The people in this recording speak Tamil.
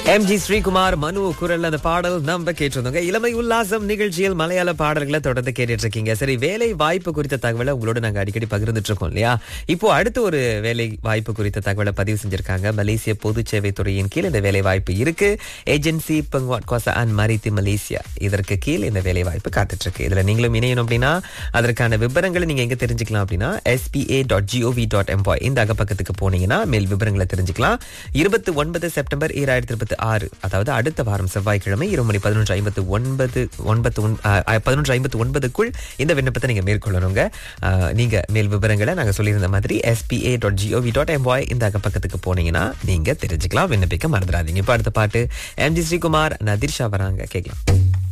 எம்ஜி ஸ்ரீகுமார் மனு குரல் அந்த பாடல் நம்ம கேட்டிருந்தோங்க இளமை உல்லாசம் நிகழ்ச்சியில் மலையாள பாடல்களை தொடர்ந்து கேட்டுட்டு இருக்கீங்க சரி வேலை வாய்ப்பு குறித்த தகவலை உங்களோட நாங்க அடிக்கடி பகிர்ந்துட்டு இருக்கோம் இல்லையா இப்போ அடுத்து ஒரு வேலை வாய்ப்பு குறித்த தகவலை பதிவு செஞ்சிருக்காங்க மலேசிய பொது சேவை துறையின் கீழ் இந்த வேலை வாய்ப்பு இருக்கு ஏஜென்சி பங்வாட் கோசா அண்ட் மரித்தி மலேசியா இதற்கு கீழ் இந்த வேலை வாய்ப்பு காத்துட்டு இருக்கு இதுல நீங்களும் இணையணும் அப்படின்னா அதற்கான விவரங்களை நீங்க எங்க தெரிஞ்சுக்கலாம் அப்படின்னா SPA dot GOV dot MY இந்த அகப்பக்கத்துக்கு போனீங்கன்னா மேல் விவரங்களை தெரிஞ்சுக்கலாம் இருபத்தி ஒன்பது செப்டம்பர் ஈராயிரத்தி இருபத்தி ஆறு அதாவது அடுத்த வாரம் செவ்வாய்க்கிழமை இரு மணி பதினொன்று ஐம்பத்து ஒன்பது ஒன்பது பதினொன்று ஐம்பத்து ஒன்பதுக்குள் இந்த விண்ணப்பத்தை நீங்க மேற்கொள்ளணுங்க ஆஹ், நீங்க மேல் விவரங்களை நாங்க சொல்லியிருந்த மாதிரி SPA dot GOV dot MY இந்த அகப்பக்கத்துக்கு போனீங்கன்னா நீங்க தெரிஞ்சுக்கலாம் விண்ணப்பிக்க மறந்துடாதீங்க இப்ப அடுத்த பாட்டு எம்ஜி ஸ்ரீகுமார் நதிர்ஷா வராங்க கேட்கலாம்